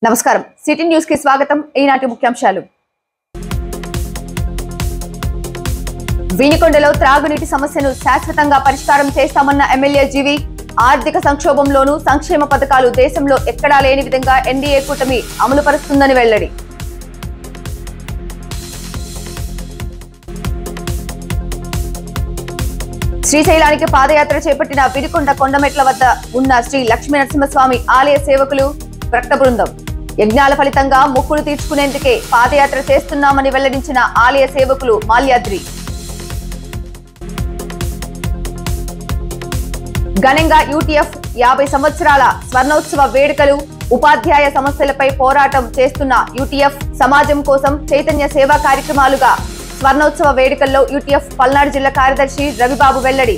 నమస్కారం city news కి స్వాగతం ఈనాటి ముఖ్యాంశాలు వినికొండలో త్రాగునీటి సమస్యను శాశ్వతంగా పరిష్కారం చేస్తామన్న ఎమ్మెల్యే జీవి ఆర్థిక సంక్షోభంలోనూ సంక్షేమ పథకాలు దేశంలో ఎక్కడా లేని విధంగా ఎన్డీఏ కూటమి అమలు పరుస్తుందని వెల్లడి శ్రీశైలానికి పాదయాత్ర చేపట్టిన వినుకొండ కొండమెట్ల వద్ద ఉన్న శ్రీ లక్ష్మీ నరసింహస్వామి ఆలయ సేవకులు రక్త బృందం యజ్ఞాల ఫలితంగా మొక్కులు తీర్చుకునేందుకే పాదయాత్ర చేస్తున్నామని వెల్లడించిన ఆలయ సేవకులు మాల్యాద్రి ఘనంగా యూటీఎఫ్ యాభై సంవత్సరాల స్వర్ణోత్సవ వేడుకలు ఉపాధ్యాయ సమస్యలపై పోరాటం చేస్తున్న యూటీఎఫ్ సమాజం కోసం చైతన్య సేవా కార్యక్రమాలుగా స్వర్ణోత్సవ వేడుకల్లో యూటీఎఫ్ పల్నాడు జిల్లా కార్యదర్శి రవిబాబు వెల్లడి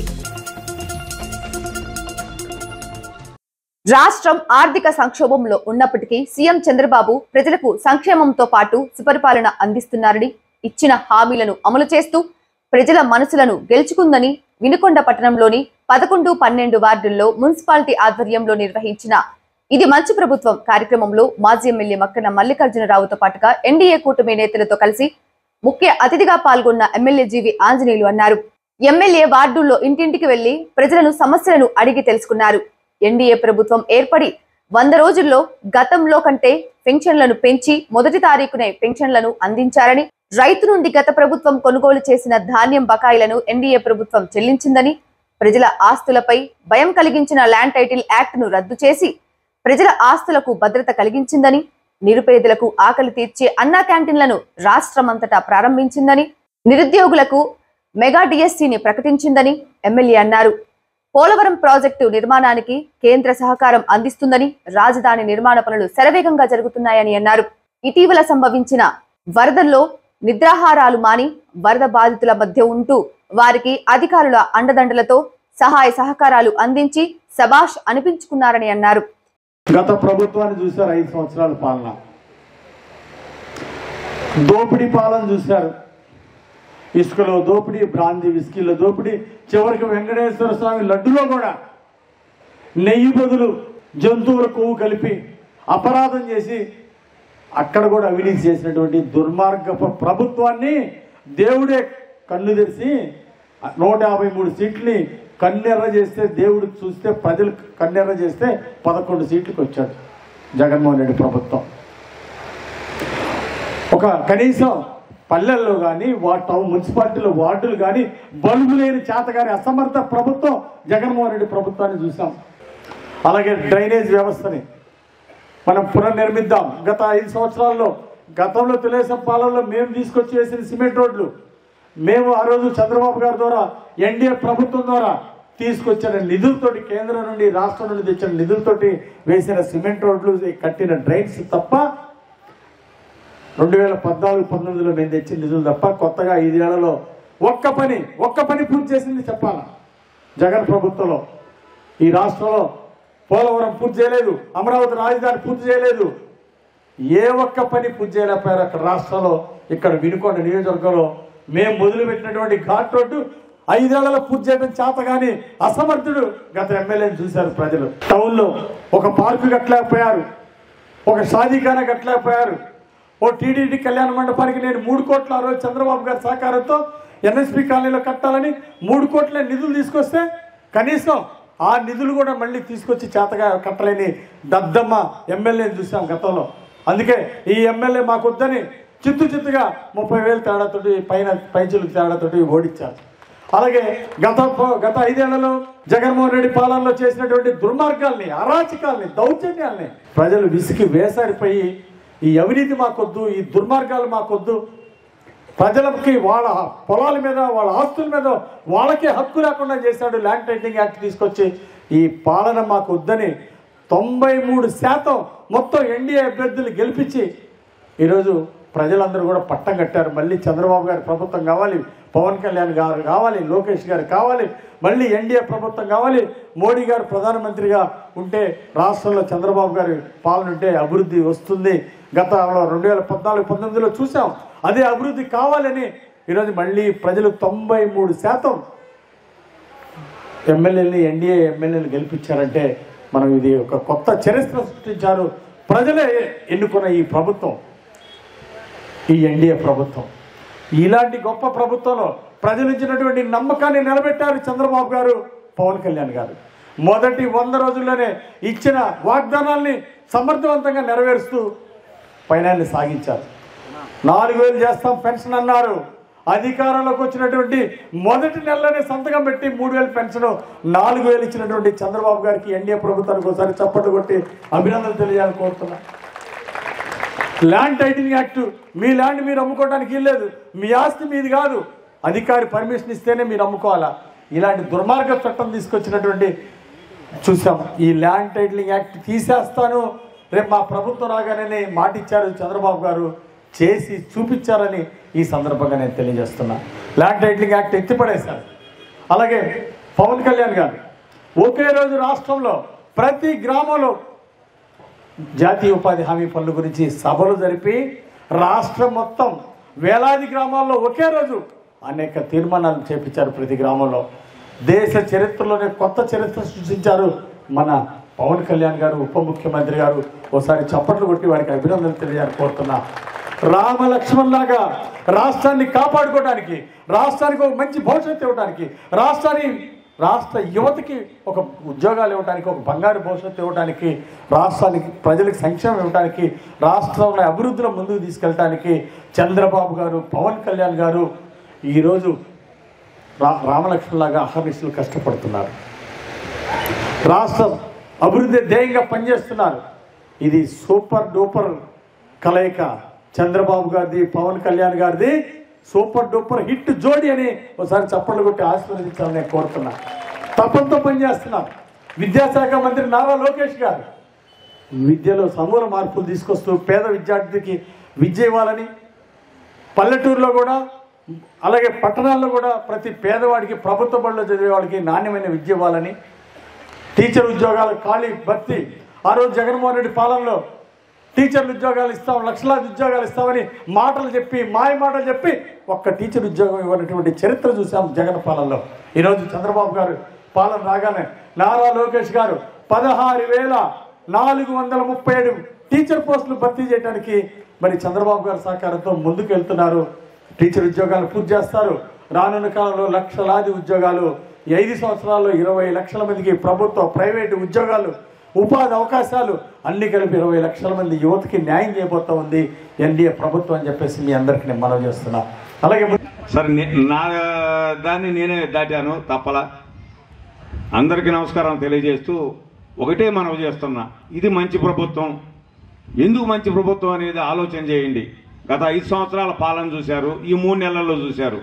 రాష్ట్రం ఆర్థిక సంక్షోభంలో ఉన్నప్పటికీ సీఎం చంద్రబాబు ప్రజలకు సంక్షేమంతో పాటు సుపరిపాలన అందిస్తున్నారని ఇచ్చిన హామీలను అమలు చేస్తూ ప్రజల మనసులను గెలుచుకుందని వినుకొండ పట్టణంలోని పదకొండు పన్నెండు వార్డుల్లో మున్సిపాలిటీ ఆధ్వర్యంలో నిర్వహించిన ఇది మంచి ప్రభుత్వం కార్యక్రమంలో మాజీ ఎమ్మెల్యే మక్కన మల్లికార్జునరావుతో పాటుగా ఎన్డీఏ కూటమి నేతలతో కలిసి ముఖ్య అతిథిగా పాల్గొన్న ఎమ్మెల్యే జీవి ఆంజనేయులు అన్నారు ఎమ్మెల్యే వార్డుల్లో ఇంటింటికి వెళ్లి ప్రజలను సమస్యలను అడిగి తెలుసుకున్నారు ఎన్డీఏ ప్రభుత్వం ఏర్పడి వంద రోజుల్లో గతంలో కంటే పెన్షన్లను పెంచి మొదటి తారీఖునే పెన్షన్లను అందించారని రైతు నుండి గత ప్రభుత్వం కొనుగోలు చేసిన ధాన్యం బకాయిలను ఎన్డీఏ ప్రభుత్వం చెల్లించిందని ప్రజల ఆస్తులపై భయం కలిగించిన ల్యాండ్ టైటిల్ యాక్ట్ ను రద్దు చేసి ప్రజల ఆస్తులకు భద్రత కలిగించిందని నిరుపేదలకు ఆకలి తీర్చే అన్నా క్యాంటీన్లను రాష్ట్రమంతటా ప్రారంభించిందని నిరుద్యోగులకు మెగా డిఎస్సిని ప్రకటించిందని ఎమ్మెల్యే అన్నారు పోలవరం ప్రాజెక్టు నిర్మాణానికి కేంద్ర సహకారం అందిస్తుందని రాజధాని నిర్మాణ పనులు శరవేగంగా జరుగుతున్నాయని అన్నారు ఇటీవల సంభవించిన వరదల్లో నిద్రాహారాలు మాని వరద బాధితుల మధ్య ఉంటూ వారికి అధికారుల అండదండలతో సహాయ సహకారాలు అందించి సబాష్ అనిపించుకున్నారని అన్నారు గత ప్రభుత్వాన్ని చూశారు ఐదు సంవత్సరాల పాలన దోపిడీ పాలన చూశారు ఇసుకలో దోపిడీ బ్రాంతి విస్కీలో దోపిడీ చివరికి వెంకటేశ్వర స్వామి లడ్డులో కూడా నెయ్యి బదులు జంతువుల కొవ్వు కలిపి అపరాధం చేసి అక్కడ కూడా అవినీతి చేసినటువంటి దుర్మార్గపు ప్రభుత్వాన్ని దేవుడే కళ్ళు తెరిచి నూట యాభై మూడు సీట్లని కన్నెర్ర చేస్తే దేవుడు చూస్తే ప్రజలు కన్నెర్ర చేస్తే పదకొండు సీట్లకు వచ్చాడు జగన్మోహన్ రెడ్డి ప్రభుత్వం ఒక కనీసం పల్లెల్లో కానీ వా టౌన్ మున్సిపాలిటీలో వార్డులు కానీ బలుగు లేని చేతగాని అసమర్థ ప్రభుత్వం జగన్మోహన్ రెడ్డి ప్రభుత్వాన్ని చూసాం అలాగే డ్రైనేజ్ వ్యవస్థని మనం పునర్నిర్మిద్దాం గత ఐదు సంవత్సరాల్లో గతంలో తెలుగుదేశం పాలనలో మేము తీసుకొచ్చి వేసిన సిమెంట్ రోడ్లు మేము ఆ రోజు చంద్రబాబు గారి ద్వారా ఎన్డీఏ ప్రభుత్వం ద్వారా తీసుకొచ్చిన నిధులతోటి కేంద్రం నుండి రాష్ట్రం నుండి తెచ్చిన నిధులతోటి వేసిన సిమెంట్ రోడ్లు కట్టిన డ్రైన్స్ తప్ప రెండు వేల పద్నాలుగు పంతొమ్మిదిలో మేము తెచ్చిన నిధులు తప్ప కొత్తగా ఐదేళ్లలో ఒక్క పని ఒక్క పని పూర్తి చేసింది చెప్పాలా జగన్ ప్రభుత్వంలో ఈ రాష్ట్రంలో పోలవరం పూర్తి చేయలేదు అమరావతి రాజధాని పూర్తి చేయలేదు ఏ ఒక్క పని పూర్తి చేయలేకపోయారు అక్కడ రాష్ట్రంలో ఇక్కడ వినుకొండ నియోజకవర్గంలో మేము మొదలుపెట్టినటువంటి ఘాట్ రోడ్డు ఐదేళ్లలో పూర్తి చేయడం చేత కానీ అసమర్థుడు గత ఎమ్మెల్యేని చూశారు ప్రజలు టౌన్లో ఒక పార్కు కట్టలేకపోయారు ఒక షాదీఖానా కట్టలేకపోయారు ఓ టీడీడీ కళ్యాణ మండపానికి నేను మూడు కోట్ల ఆ రోజు చంద్రబాబు గారి సహకారంతో ఎన్ఎస్పి కాలనీలో కట్టాలని మూడు కోట్ల నిధులు తీసుకొస్తే కనీసం ఆ నిధులు కూడా మళ్ళీ తీసుకొచ్చి చేతగా కట్టలేని దద్దమ్మ ఎమ్మెల్యేని చూసాం గతంలో అందుకే ఈ ఎమ్మెల్యే మాకు వద్దని చిత్తు చిత్తుగా ముప్పై వేలు తేడాతోటి పైన పైచులకు తేడాతోటి ఓడించారు అలాగే గత గత ఐదేళ్లలో జగన్మోహన్ రెడ్డి పాలనలో చేసినటువంటి దుర్మార్గాల్ని అరాచకాల్ని దౌర్జన్యాల్ని ప్రజలు విసికి వేసారిపోయి ఈ అవినీతి మాకొద్దు ఈ దుర్మార్గాలు మాకొద్దు ప్రజలకి వాళ్ళ పొలాల మీద వాళ్ళ ఆస్తుల మీద వాళ్ళకే హక్కు లేకుండా చేశాడు ల్యాండ్ టైటింగ్ యాక్ట్ తీసుకొచ్చి ఈ పాలన మాకు వద్దని తొంభై మూడు శాతం మొత్తం ఎన్డీఏ అభ్యర్థులు గెలిపించి ఈరోజు ప్రజలందరూ కూడా పట్టం కట్టారు మళ్ళీ చంద్రబాబు గారి ప్రభుత్వం కావాలి పవన్ కళ్యాణ్ గారు కావాలి లోకేష్ గారు కావాలి మళ్ళీ ఎన్డీఏ ప్రభుత్వం కావాలి మోడీ గారు ప్రధానమంత్రిగా ఉంటే రాష్ట్రంలో చంద్రబాబు గారి పాలన ఉంటే అభివృద్ధి వస్తుంది గతంలో రెండు వేల పద్నాలుగు పంతొమ్మిదిలో చూసాం అదే అభివృద్ధి కావాలని ఈరోజు మళ్ళీ ప్రజలు తొంభై మూడు శాతం ఎమ్మెల్యేని ఎన్డీఏ ఎమ్మెల్యేలు గెలిపించారంటే మనం ఇది ఒక కొత్త చరిత్ర సృష్టించారు ప్రజలే ఎన్నుకున్న ఈ ప్రభుత్వం ఈ ఎన్డీఏ ప్రభుత్వం ఇలాంటి గొప్ప ప్రభుత్వంలో ప్రజలు ఇచ్చినటువంటి నమ్మకాన్ని నిలబెట్టారు చంద్రబాబు గారు పవన్ కళ్యాణ్ గారు మొదటి వంద రోజుల్లోనే ఇచ్చిన వాగ్దానాల్ని సమర్థవంతంగా నెరవేరుస్తూ పయనాన్ని సాగించారు నాలుగు వేలు చేస్తాం పెన్షన్ అన్నారు అధికారంలోకి వచ్చినటువంటి మొదటి నెలలోనే సంతకం పెట్టి మూడు వేలు పెన్షన్ నాలుగు వేలు ఇచ్చినటువంటి చంద్రబాబు గారికి ఎన్డీఏ ప్రభుత్వానికి ఒకసారి చప్పట్లు కొట్టి అభినందనలు తెలియాలని కోరుతున్నా ల్యాండ్ టైటిలింగ్ యాక్ట్ మీ ల్యాండ్ మీరు అమ్ముకోవడానికి లేదు మీ ఆస్తి మీది కాదు అధికారి పర్మిషన్ ఇస్తేనే మీరు అమ్ముకోవాలా ఇలాంటి దుర్మార్గ చట్టం తీసుకొచ్చినటువంటి చూసాం ఈ ల్యాండ్ టైటిలింగ్ యాక్ట్ తీసేస్తాను రేపు మా ప్రభుత్వం రాగానే మాట ఇచ్చారు చంద్రబాబు గారు చేసి చూపించారని ఈ సందర్భంగా నేను తెలియజేస్తున్నా ల్యాండ్ టైటిలింగ్ యాక్ట్ ఎత్తిపడేశారు అలాగే పవన్ కళ్యాణ్ గారు ఒకే రోజు రాష్ట్రంలో ప్రతి గ్రామంలో జాతీయ ఉపాధి హామీ పనుల గురించి సభలు జరిపి రాష్ట్రం మొత్తం వేలాది గ్రామాల్లో ఒకే రోజు అనేక తీర్మానాలు చేపించారు ప్రతి గ్రామంలో దేశ చరిత్రలోనే కొత్త చరిత్ర సృష్టించారు మన పవన్ కళ్యాణ్ గారు ఉప ముఖ్యమంత్రి గారు ఒకసారి చప్పట్లు కొట్టి వారికి అభినందనలు తెలియాలని కోరుతున్నా రామ లక్ష్మణ్ లాగా రాష్ట్రాన్ని కాపాడుకోవడానికి రాష్ట్రానికి ఒక మంచి భవిష్యత్తు ఇవ్వడానికి రాష్ట్రాన్ని రాష్ట్ర యువతకి ఒక ఉద్యోగాలు ఇవ్వడానికి ఒక బంగారు భవిష్యత్తు ఇవ్వడానికి రాష్ట్రానికి ప్రజలకు సంక్షేమం ఇవ్వడానికి రాష్ట్రంలో అభివృద్ధిలో ముందుకు తీసుకెళ్ళడానికి చంద్రబాబు గారు పవన్ కళ్యాణ్ గారు ఈరోజు రా రామలక్ష్మణ్లాగా అహర్నిశలు కష్టపడుతున్నారు రాష్ట్రం అభివృద్ధి ధ్యేయంగా పనిచేస్తున్నారు ఇది సూపర్ డూపర్ కలయిక చంద్రబాబు గారిది పవన్ కళ్యాణ్ గారిది సూపర్ డూపర్ హిట్ జోడి అని ఒకసారి చప్పట్లు కొట్టి ఆశీర్వదించాలని నేను కోరుతున్నా తపంతో పనిచేస్తున్నారు విద్యాశాఖ మంత్రి నారా లోకేష్ గారు విద్యలో సమూల మార్పులు తీసుకొస్తూ పేద విద్యార్థికి విద్య ఇవ్వాలని పల్లెటూరులో కూడా అలాగే పట్టణాల్లో కూడా ప్రతి పేదవాడికి ప్రభుత్వ బడిలో చదివే వాడికి నాణ్యమైన విద్య ఇవ్వాలని టీచర్ ఉద్యోగాలు ఖాళీ భర్తీ ఆ రోజు జగన్మోహన్ రెడ్డి పాలనలో టీచర్లు ఉద్యోగాలు ఇస్తాం లక్షలాది ఉద్యోగాలు ఇస్తామని మాటలు చెప్పి మాయ మాటలు చెప్పి ఒక్క టీచర్ ఉద్యోగం ఇవ్వనటువంటి చరిత్ర చూసాం జగన్ పాలనలో ఈరోజు చంద్రబాబు గారు పాలన రాగానే నారా లోకేష్ గారు పదహారు వేల నాలుగు వందల ముప్పై ఏడు టీచర్ పోస్టులు భర్తీ చేయడానికి మరి చంద్రబాబు గారి సహకారంతో ముందుకు వెళ్తున్నారు టీచర్ ఉద్యోగాలు పూర్తి చేస్తారు రానున్న కాలంలో లక్షలాది ఉద్యోగాలు ఈ ఐదు సంవత్సరాల్లో ఇరవై లక్షల మందికి ప్రభుత్వ ప్రైవేటు ఉద్యోగాలు ఉపాధి అవకాశాలు అన్ని కలిపి ఇరవై లక్షల మంది యువతకి న్యాయం చేయబోతా ఉంది ఎన్డీఏ ప్రభుత్వం అని చెప్పేసి మీ అందరికీ నేను మనవి చేస్తున్నా అలాగే ము- సరే నే- నా దాన్ని నేనే దాటాను తప్పలా అందరికీ నమస్కారం తెలియజేస్తూ ఒకటే మనవి చేస్తున్నా ఇది మంచి ప్రభుత్వం ఎందుకు మంచి ప్రభుత్వం అనేది ఆలోచన చేయండి గత ఐదు సంవత్సరాల పాలన చూశారు ఈ మూడు నెలల్లో చూశారు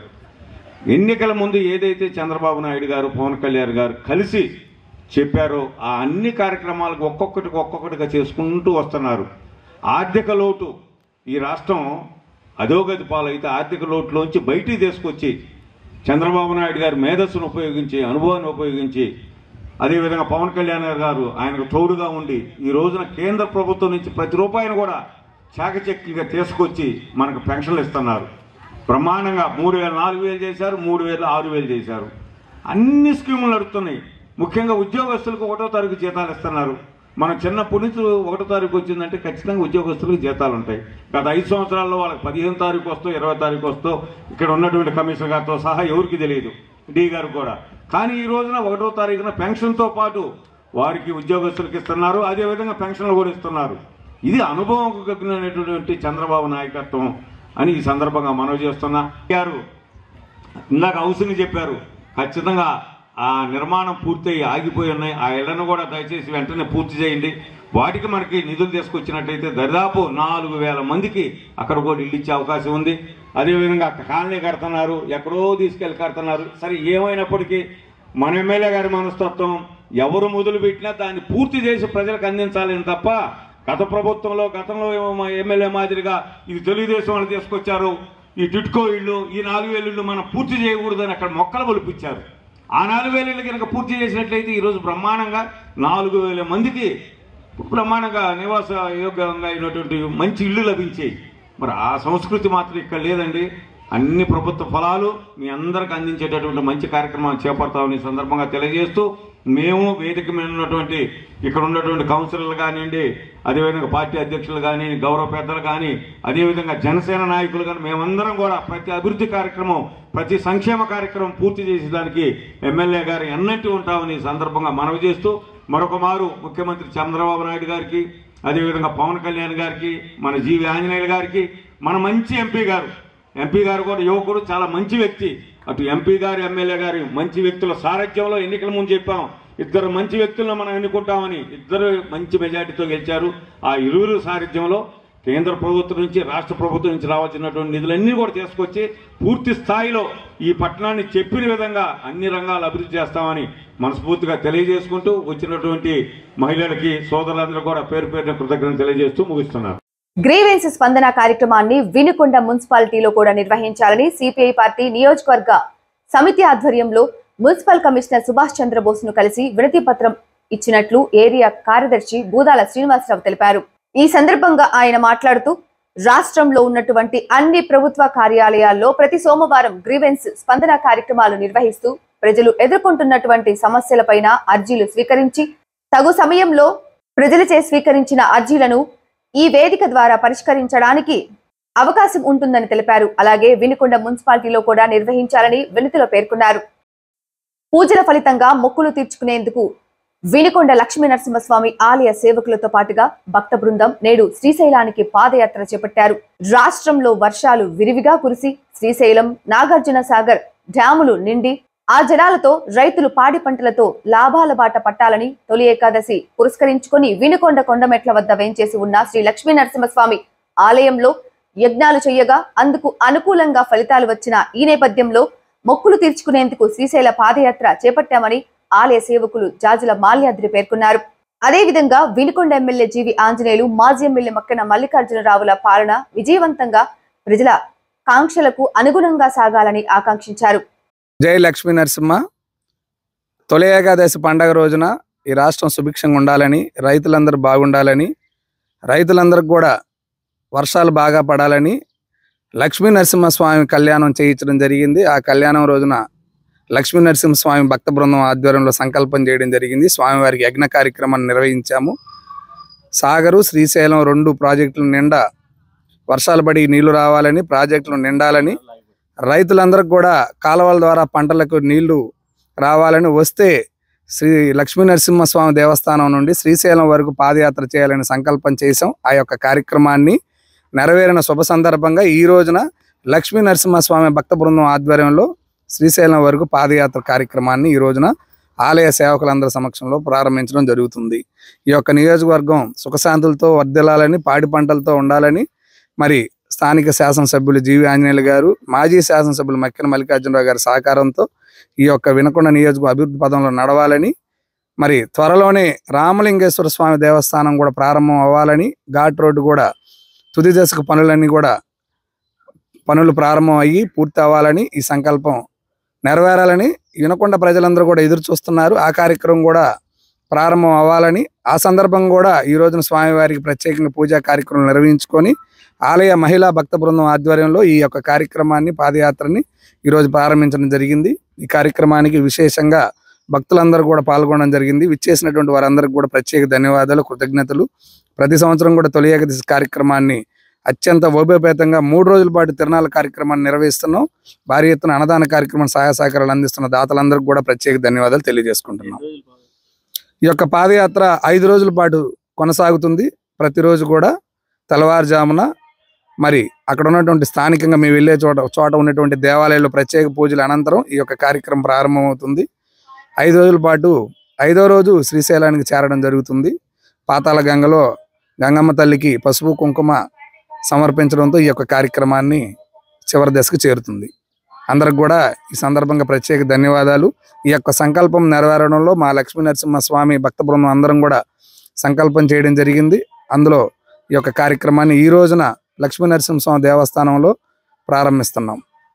ఎన్నికల ముందు ఏదైతే చంద్రబాబు నాయుడు గారు పవన్ కళ్యాణ్ గారు కలిసి చెప్పారో ఆ అన్ని కార్యక్రమాలకు ఒక్కొక్కటికి ఒక్కొక్కటిగా చేసుకుంటూ వస్తున్నారు ఆర్థిక లోటు ఈ రాష్ట్రం అధోగతి పాలైతే ఆర్థిక లోటులోంచి బయటికి తీసుకొచ్చి చంద్రబాబు నాయుడు గారి మేధస్సును ఉపయోగించి అనుభవాన్ని ఉపయోగించి అదేవిధంగా పవన్ కళ్యాణ్ గారు ఆయనకు తోడుగా ఉండి ఈ రోజున కేంద్ర ప్రభుత్వం నుంచి ప్రతి రూపాయిని కూడా చాకచక్యంగా తీసుకొచ్చి మనకు పెన్షన్లు ఇస్తున్నారు బ్రహ్మాండంగా మూడు వేల నాలుగు వేలు చేశారు మూడు వేలు ఆరు వేలు చేశారు అన్ని స్కీములు నడుస్తున్నాయి ముఖ్యంగా ఉద్యోగస్తులకు ఒకటో తారీఖు జీతాలు ఇస్తున్నారు మన చిన్నప్పటి నుంచి ఒకటో తారీఖు వచ్చిందంటే ఖచ్చితంగా ఉద్యోగస్తులకు జీతాలు ఉంటాయి గత ఐదు సంవత్సరాల్లో వాళ్ళకి పదిహేను తారీఖు వస్తో ఇరవై తారీఖు వస్తో ఇక్కడ ఉన్నటువంటి కమిషనర్ గారితో సహా ఎవరికి తెలియదు డి గారు కూడా కానీ ఈ రోజున ఒకటో తారీఖున పెన్షన్తో పాటు వారికి ఉద్యోగస్తులకు ఇస్తున్నారు అదేవిధంగా పెన్షన్లు కూడా ఇస్తున్నారు ఇది అనుభవం కలిగినటువంటి చంద్రబాబు నాయకత్వం అని ఈ సందర్భంగా మనవి చేస్తున్నా గారు ఇందాక హౌసింగ్ చెప్పారు ఖచ్చితంగా ఆ నిర్మాణం పూర్తయి ఆగిపోయి ఉన్నాయి ఆ ఇళ్లను కూడా దయచేసి వెంటనే పూర్తి చేయండి వాటికి మనకి నిధులు తీసుకొచ్చినట్టయితే దరిదాపు నాలుగు వేల మందికి అక్కడ కూడా ఇల్లు ఇచ్చే అవకాశం ఉంది అదేవిధంగా అక్కడ కాలనీ కడుతున్నారు ఎక్కడో తీసుకెళ్ళి కడుతున్నారు సరే ఏమైనప్పటికీ మన ఎమ్మెల్యే గారి మనస్తత్వం ఎవరు మొదలు పెట్టినా దాన్ని పూర్తి చేసి ప్రజలకు అందించాలని తప్ప గత ప్రభుత్వంలో గతంలో ఏమో మా ఎమ్మెల్యే మాదిరిగా ఇది తెలుగుదేశం వాళ్ళు తీసుకొచ్చారు ఈ టిట్కో ఇళ్ళు ఈ నాలుగు వేల ఇళ్ళు మనం పూర్తి చేయకూడదని అక్కడ మొక్కలు ఒలిపించారు ఆ నాలుగు వేల ఇళ్ళు కనుక పూర్తి చేసినట్లయితే ఈరోజు బ్రహ్మాండంగా నాలుగు వేల మందికి బ్రహ్మాండంగా నివాస యోగ్యంగా అయినటువంటి మంచి ఇళ్ళు లభించాయి మరి ఆ సంస్కృతి మాత్రం ఇక్కడ లేదండి అన్ని ప్రభుత్వ ఫలాలు మీ అందరికి అందించేటటువంటి మంచి కార్యక్రమాలు చేపడతామని ఈ సందర్భంగా తెలియజేస్తూ మేము వేదిక మీద ఉన్నటువంటి ఇక్కడ ఉన్నటువంటి కౌన్సిలర్లు కానివ్వండి అదేవిధంగా పార్టీ అధ్యక్షులు కానీ గౌరవ పెద్దలు కానీ అదేవిధంగా జనసేన నాయకులు కానీ మేమందరం కూడా ప్రతి అభివృద్ధి కార్యక్రమం ప్రతి సంక్షేమ కార్యక్రమం పూర్తి చేసేదానికి ఎమ్మెల్యే గారు ఎన్నట్టు ఉంటామని ఈ సందర్భంగా మనవి చేస్తూ మరొక మారు ముఖ్యమంత్రి చంద్రబాబు నాయుడు గారికి అదేవిధంగా పవన్ కళ్యాణ్ గారికి మన జీవి ఆంజనేయులు గారికి మన మంచి ఎంపీ గారు ఎంపీ గారు కూడా యువకుడు చాలా మంచి వ్యక్తి అటు ఎంపీ గారు ఎమ్మెల్యే గారు మంచి వ్యక్తుల సారథ్యంలో ఎన్నికల ముందు చెప్పాం ఇద్దరు మంచి వ్యక్తులను మనం ఎన్నుకుంటామని ఇద్దరు మంచి మెజార్టీతో గెలిచారు ఆ ఇరువురు సారథ్యంలో కేంద్ర ప్రభుత్వం నుంచి రాష్ట్ర ప్రభుత్వం నుంచి రావాల్సినటువంటి నిధులన్నీ కూడా తీసుకొచ్చి పూర్తి స్థాయిలో ఈ పట్టణాన్ని చెప్పిన విధంగా అన్ని రంగాలు అభివృద్ధి చేస్తామని మనస్ఫూర్తిగా తెలియజేసుకుంటూ వచ్చినటువంటి మహిళలకి సోదరులందరూ కూడా పేరు పేరున కృతజ్ఞతలు తెలియజేస్తూ ముగిస్తున్నారు గ్రీవెన్స్ స్పందన కార్యక్రమాన్ని వినుకొండ మున్సిపాలిటీలో కూడా నిర్వహించాలని సిపిఐ పార్టీ నియోజకవర్గ సమితి ఆధ్వర్యంలో మున్సిపల్ కమిషనర్ సుభాష్ చంద్రబోస్ ను కలిసి వినతి పత్రం ఇచ్చినట్లు ఏరియా కార్యదర్శి బూదాల శ్రీనివాసరావు తెలిపారు ఈ సందర్భంగా ఆయన మాట్లాడుతూ రాష్ట్రంలో ఉన్నటువంటి అన్ని ప్రభుత్వ కార్యాలయాల్లో ప్రతి సోమవారం గ్రీవెన్స్ స్పందన కార్యక్రమాలు నిర్వహిస్తూ ప్రజలు ఎదుర్కొంటున్నటువంటి సమస్యలపైన అర్జీలు స్వీకరించి తగు సమయంలో ప్రజలచే స్వీకరించిన అర్జీలను ఈ వేదిక ద్వారా పరిష్కరించడానికి అవకాశం ఉంటుందని తెలిపారు అలాగే వినుకొండ మున్సిపాలిటీలో కూడా నిర్వహించాలని వినతిలో పేర్కొన్నారు పూజల ఫలితంగా మొక్కులు తీర్చుకునేందుకు వినుకొండ లక్ష్మీ నరసింహస్వామి ఆలయ సేవకులతో పాటుగా భక్త బృందం నేడు శ్రీశైలానికి పాదయాత్ర చేపట్టారు రాష్ట్రంలో వర్షాలు విరివిగా కురిసి శ్రీశైలం నాగార్జున సాగర్ డ్యాములు నిండి ఆ జలాలతో రైతులు పాడి పంటలతో లాభాల బాట పట్టాలని తొలి ఏకాదశి పురస్కరించుకొని వినుకొండ కొండమెట్ల వద్ద వేంచేసి ఉన్న శ్రీ లక్ష్మీ నరసింహస్వామి ఆలయంలో యజ్ఞాలు చేయగా అందుకు అనుకూలంగా ఫలితాలు వచ్చిన ఈ నేపథ్యంలో మొక్కులు తీర్చుకునేందుకు శ్రీశైల పాదయాత్ర చేపట్టామని ఆలయ సేవకులు జాజుల మాల్యాద్రి పేర్కొన్నారు అదేవిధంగా వినుకొండ ఎమ్మెల్యే జీవి ఆంజనేయులు మాజీ ఎమ్మెల్యే మక్కన మల్లికార్జునరావుల పాలన విజయవంతంగా ప్రజల కాంక్షలకు అనుగుణంగా సాగాలని ఆకాంక్షించారు జై లక్ష్మీ నరసింహ తొలి ఏకాదశి పండగ రోజున ఈ రాష్ట్రం సుభిక్షంగా ఉండాలని రైతులందరూ బాగుండాలని రైతులందరికి కూడా వర్షాలు బాగా పడాలని లక్ష్మీ నరసింహస్వామి కళ్యాణం చేయించడం జరిగింది ఆ కళ్యాణం రోజున లక్ష్మీ నరసింహస్వామి భక్త బృందం ఆధ్వర్యంలో సంకల్పం చేయడం జరిగింది స్వామివారికి యజ్ఞ కార్యక్రమాన్ని నిర్వహించాము సాగరు శ్రీశైలం రెండు ప్రాజెక్టుల నిండా వర్షాలు పడి నీళ్లు రావాలని ప్రాజెక్టులు నిండాలని రైతులందరికి కూడా కాలువల ద్వారా పంటలకు నీళ్లు రావాలని వస్తే శ్రీ లక్ష్మీ నరసింహస్వామి దేవస్థానం నుండి శ్రీశైలం వరకు పాదయాత్ర చేయాలని సంకల్పం చేశాం ఆ యొక్క కార్యక్రమాన్ని నెరవేరిన శుభ సందర్భంగా ఈ రోజున లక్ష్మీ నరసింహస్వామి భక్త బృందం ఆధ్వర్యంలో శ్రీశైలం వరకు పాదయాత్ర కార్యక్రమాన్ని ఈ రోజున ఆలయ సేవకులందరి సమక్షంలో ప్రారంభించడం జరుగుతుంది ఈ యొక్క నియోజకవర్గం సుఖశాంతులతో వర్ధిల్లాలని పాడి పంటలతో ఉండాలని మరి స్థానిక శాసనసభ్యులు జీవి ఆంజనేయులు గారు మాజీ శాసనసభ్యులు మక్కిన మల్లికార్జునరావు గారి సహకారంతో ఈ యొక్క వినకొండ నియోజక అభివృద్ధి పదంలో నడవాలని మరి త్వరలోనే రామలింగేశ్వర స్వామి దేవస్థానం కూడా ప్రారంభం అవ్వాలని ఘాట్ రోడ్డు కూడా తుది దశకు పనులన్నీ కూడా పనులు ప్రారంభం అయ్యి పూర్తి అవ్వాలని ఈ సంకల్పం నెరవేరాలని వినకొండ ప్రజలందరూ కూడా ఎదురు చూస్తున్నారు ఆ కార్యక్రమం కూడా ప్రారంభం అవ్వాలని ఆ సందర్భం కూడా ఈ రోజున స్వామివారికి ప్రత్యేకంగా పూజా కార్యక్రమం నిర్వహించుకొని ఆలయ మహిళా భక్త బృందం ఆధ్వర్యంలో ఈ యొక్క కార్యక్రమాన్ని పాదయాత్రని ఈరోజు ప్రారంభించడం జరిగింది ఈ కార్యక్రమానికి విశేషంగా భక్తులందరూ కూడా పాల్గొనడం జరిగింది విచ్చేసినటువంటి వారందరికీ కూడా ప్రత్యేక ధన్యవాదాలు కృతజ్ఞతలు ప్రతి సంవత్సరం కూడా తొలి ఏకాదశి కార్యక్రమాన్ని అత్యంత వైభవపేతంగా మూడు రోజుల పాటు తిరణాల కార్యక్రమాన్ని నిర్వహిస్తున్నాం భారీ ఎత్తున అన్నదాన కార్యక్రమం సహాయ సహకారాలు అందిస్తున్న దాతలందరికీ కూడా ప్రత్యేక ధన్యవాదాలు తెలియజేసుకుంటున్నాం ఈ యొక్క పాదయాత్ర ఐదు రోజుల పాటు కొనసాగుతుంది ప్రతిరోజు కూడా తెల్లవారుజామున మరి అక్కడ ఉన్నటువంటి స్థానికంగా మేము వెళ్ళే చోట చోట ఉన్నటువంటి దేవాలయాల్లో ప్రత్యేక పూజల అనంతరం ఈ యొక్క కార్యక్రమం ప్రారంభమవుతుంది ఐదు రోజుల పాటు ఐదో రోజు శ్రీశైలానికి చేరడం జరుగుతుంది పాతాళ గంగలో గంగమ్మ తల్లికి పసుపు కుంకుమ సమర్పించడంతో ఈ యొక్క కార్యక్రమాన్ని చివరి దశకు చేరుతుంది అందరికి కూడా ఈ సందర్భంగా ప్రత్యేక ధన్యవాదాలు ఈ యొక్క సంకల్పం నెరవేరడంలో మా లక్ష్మీ నరసింహస్వామి భక్త బృందం అందరం కూడా సంకల్పం చేయడం జరిగింది అందులో ఈ యొక్క కార్యక్రమాన్ని ఈ రోజున లక్ష్మీ నరసింహస్వామి దేవస్థానంలో ప్రారంభిస్తున్నాం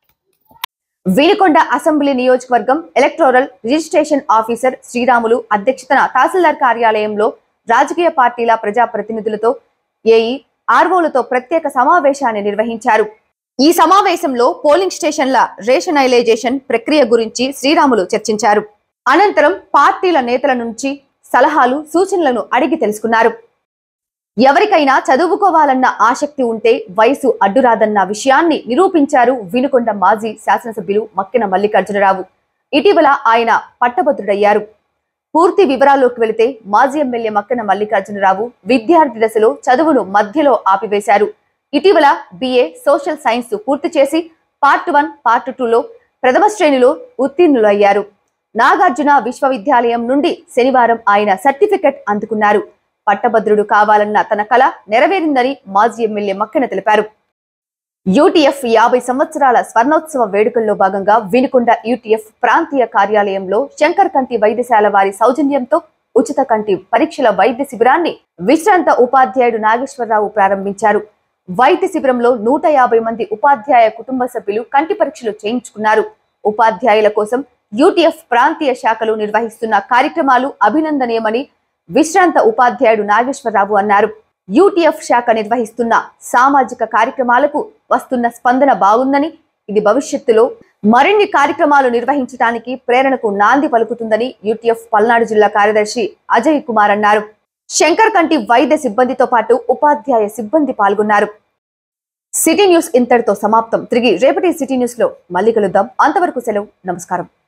వీణకొండ అసెంబ్లీ నియోజకవర్గం ఎలక్టోరల్ రిజిస్ట్రేషన్ ఆఫీసర్ శ్రీరాములు అధ్యక్షతన తహసీల్దార్ కార్యాలయంలో రాజకీయ పార్టీల ప్రజాప్రతినిధులతో ఏఈ ఆర్వోలతో ప్రత్యేక సమావేశాన్ని నిర్వహించారు ఈ సమావేశంలో పోలింగ్ స్టేషన్ల రేషనైలైజేషన్ ప్రక్రియ గురించి శ్రీరాములు చర్చించారు అనంతరం పార్టీల నేతల నుంచి సలహాలు సూచనలను అడిగి తెలుసుకున్నారు ఎవరికైనా చదువుకోవాలన్న ఆసక్తి ఉంటే వయసు అడ్డురాదన్న విషయాన్ని నిరూపించారు వినుకొండ మాజీ శాసనసభ్యులు మక్కిన మల్లికార్జునరావు ఇటీవల ఆయన పట్టభద్రుడయ్యారు పూర్తి వివరాల్లోకి వెళితే మాజీ ఎమ్మెల్యే మక్కన మల్లికార్జునరావు విద్యార్థి దశలో చదువును మధ్యలో ఆపివేశారు ఇటీవల బిఏ సోషల్ సైన్స్ పూర్తి చేసి పార్ట్ వన్ పార్ట్ టూలో ప్రథమ శ్రేణిలో ఉత్తీర్ణులు అయ్యారు నాగార్జున విశ్వవిద్యాలయం నుండి శనివారం ఆయన సర్టిఫికెట్ అందుకున్నారు పట్టభద్రుడు కావాలన్న తన కల నెరవేరిందని మాజీ ఎమ్మెల్యే మక్కన తెలిపారు యూటీఎఫ్ యాభై సంవత్సరాల స్వర్ణోత్సవ వేడుకల్లో భాగంగా వినుకొండ యూటీఎఫ్ ప్రాంతీయ కార్యాలయంలో శంకర్ కంటి వైద్యశాల వారి సౌజన్యంతో ఉచిత కంటి పరీక్షల వైద్య శిబిరాన్ని విశ్రాంత ఉపాధ్యాయుడు నాగేశ్వరరావు ప్రారంభించారు వైద్య శిబిరంలో నూట యాభై మంది ఉపాధ్యాయ కుటుంబ సభ్యులు కంటి పరీక్షలు చేయించుకున్నారు ఉపాధ్యాయుల కోసం యూటీఎఫ్ ప్రాంతీయ శాఖలు నిర్వహిస్తున్న కార్యక్రమాలు అభినందనీయమని విశ్రాంత ఉపాధ్యాయుడు నాగేశ్వరరావు అన్నారు యూటీఎఫ్ శాఖ నిర్వహిస్తున్న సామాజిక కార్యక్రమాలకు వస్తున్న స్పందన బాగుందని ఇది భవిష్యత్తులో మరిన్ని కార్యక్రమాలు నిర్వహించడానికి ప్రేరణకు నాంది పలుకుతుందని యూటీఎఫ్ పల్నాడు జిల్లా కార్యదర్శి అజయ్ కుమార్ అన్నారు శంకర్ కంటి వైద్య సిబ్బందితో పాటు ఉపాధ్యాయ సిబ్బంది పాల్గొన్నారు సిటీ న్యూస్ ఇంతటితో సమాప్తం తిరిగి రేపటి సిటీ న్యూస్ లో మళ్ళీ కలుద్దాం అంతవరకు సెలవు నమస్కారం